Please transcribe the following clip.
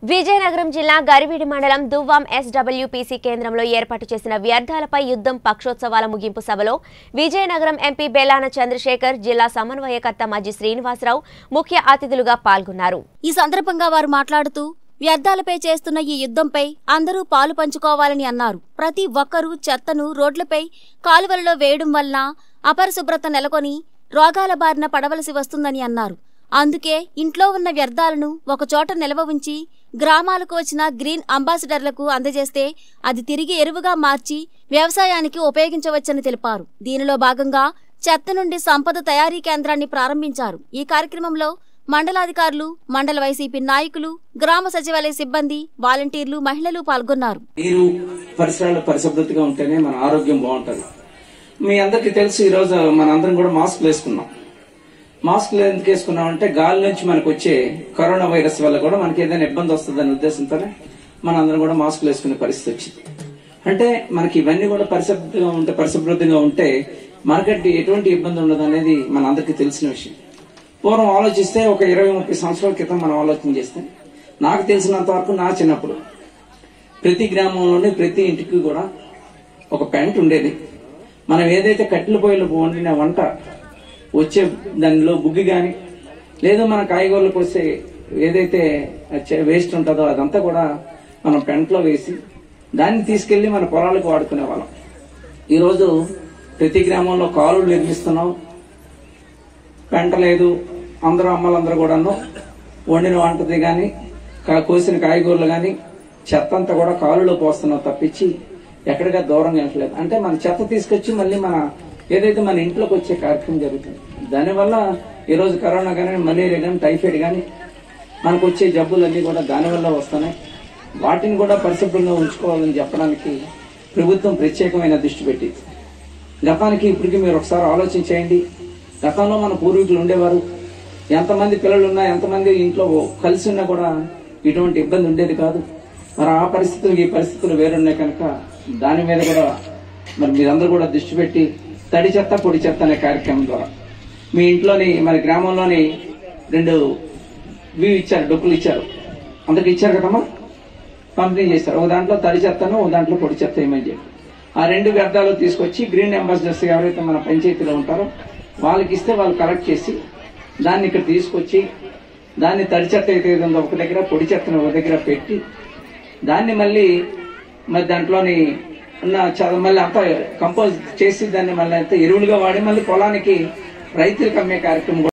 విజయనగరం జిల్లా గరివిడి మండలం దువ్వాం ఎస్డబ్ల్యూపీసీ కేంద్రంలో ఏర్పాటు చేసిన వ్యర్థాలపై యుద్ధం పక్షోత్సవాల ముగింపు సభలో విజయనగరం ఎంపీ బెల్లాన చంద్రశేఖర్ జిల్లా సమన్వయకర్త మజ్జి శ్రీనివాసరావు ముఖ్య అతిథులుగా పాల్గొన్నారు ఈ సందర్భంగా వారు మాట్లాడుతూ వ్యర్థాలపై చేస్తున్న ఈ యుద్ధంపై అందరూ పాలు పంచుకోవాలని అన్నారు ప్రతి ఒక్కరూ చెత్తను రోడ్లపై కాలువలలో వేయడం వలన అపరిశుభ్రత నెలకొని రోగాల బారిన పడవలసి వస్తుందని అన్నారు అందుకే ఇంట్లో ఉన్న వ్యర్థాలను ఒకచోట నిల్వ ఉంచి గ్రామాలకు వచ్చిన గ్రీన్ అంబాసిడర్లకు అందజేస్తే అది తిరిగి ఎరువుగా మార్చి వ్యవసాయానికి ఉపయోగించవచ్చని తెలిపారు దీనిలో భాగంగా చెత్త నుండి సంపద తయారీ కేంద్రాన్ని ప్రారంభించారు ఈ కార్యక్రమంలో మండలాధికారులు మండల వైసీపీ నాయకులు గ్రామ సచివాలయ సిబ్బంది వాలంటీర్లు మహిళలు పాల్గొన్నారు నీరు పరిసరాలు పరిశుభ్రతగా ఉంటేనే మన ఆరోగ్యం బాగుంటుంది మీ అందరికీ తెలుసు ఈ రోజు మన అందరం కూడా మాస్క్లు వేసుకున్నాం మాస్క్లు ఎందుకు వేసుకున్నాం అంటే గాలి నుంచి మనకు వచ్చే కరోనా వైరస్ వల్ల కూడా మనకి ఏదైనా ఇబ్బంది వస్తుందనే ఉద్దేశంతోనే మన అందరం కూడా మాస్క్లు వేసుకునే పరిస్థితి వచ్చింది అంటే మనకి ఇవన్నీ కూడా పరిశుభ్రంగా ఉంటే పరిశుభ్రతంగా ఉంటే మనకంటే ఎటువంటి ఇబ్బంది ఉండదు అనేది మన అందరికీ తెలిసిన విషయం పూర్వం ఆలోచిస్తే ఒక ఇరవై ముప్పై సంవత్సరాల క్రితం మనం ఆలోచన చేస్తే నాకు తెలిసినంత వరకు నా చిన్నప్పుడు ప్రతి గ్రామంలోని ప్రతి ఇంటికి కూడా ఒక పెంట్ ఉండేది మనం ఏదైతే కట్టెల పొయ్యిలో వండిన వంట వచ్చే దానిలో బుగ్గి గాని లేదు మన కాయగూరలకు వస్తే ఏదైతే వేస్ట్ ఉంటుందో అదంతా కూడా మనం పెంట్లో వేసి దాన్ని తీసుకెళ్లి మన పొలాలకు వాడుకునే వాళ్ళం ఈరోజు ప్రతి గ్రామంలో కాలువలు నిర్మిస్తున్నాం పెంట లేదు అందరూ అమ్మలందరూ కూడాను వండిన వంటది గాని కా- కోసిన కాయగూరలు గాని చెత్త అంతా కూడా కాలులో పోస్తున్నాం తప్పించి ఎక్కడిగా దూరంగా వెళ్ళట్లేదు అంటే మన చెత్త తీసుకొచ్చి మళ్ళీ మన ఏదైతే మన ఇంట్లోకి వచ్చే కార్యక్రమం జరుగుతుంది దానివల్ల ఈ రోజు కరోనా కానీ మలేరియా కానీ టైఫాయిడ్ కానీ మనకు వచ్చే జబ్బులన్నీ కూడా దానివల్ల వస్తున్నాయి వాటిని కూడా పరిశుభ్రంగా ఉంచుకోవాలని చెప్పడానికి ప్రభుత్వం ప్రత్యేకమైన దృష్టి పెట్టింది గతానికి ఇప్పటికి మీరు ఒకసారి ఆలోచన చేయండి గతంలో మన పూర్వీకులు ఉండేవారు ఎంతమంది పిల్లలు ఉన్నా ఎంతమంది ఇంట్లో కలిసి ఉన్నా కూడా ఇటువంటి ఇబ్బంది ఉండేది కాదు మరి ఆ పరిస్థితులు ఈ పరిస్థితులు వేరున్నాయి కనుక దాని మీద కూడా మరి మీరందరూ కూడా దృష్టి పెట్టి తడి చెత్త పొడి చెత్త అనే కార్యక్రమం ద్వారా మీ ఇంట్లోని మరి గ్రామంలోని రెండు ఇవి ఇచ్చారు డొక్కులు ఇచ్చారు అందరికి ఇచ్చారు కదమ్మా పంపిణీ చేస్తారు ఒక దాంట్లో తడి చెత్తను ఒక దాంట్లో పొడి చెత్త ఏమని చెప్పి ఆ రెండు వ్యర్థాలు తీసుకొచ్చి గ్రీన్ అంబాసిడర్స్ ఎవరైతే మన పంచాయతీలో ఉంటారో వాళ్ళకి ఇస్తే వాళ్ళు కలెక్ట్ చేసి దాన్ని ఇక్కడ తీసుకొచ్చి దాన్ని తడి చెత్త అయితే ఉందో ఒక దగ్గర పొడి చెత్తను ఒక దగ్గర పెట్టి దాన్ని మళ్ళీ మరి దాంట్లోని ఉన్న చ- మళ్ళీ అంతా కంపోజ్ చేసి దాన్ని మళ్ళీ అంతా ఎరువులుగా వాడి మళ్ళీ పొలానికి రైతులకు అమ్మే కార్యక్రమం కూడా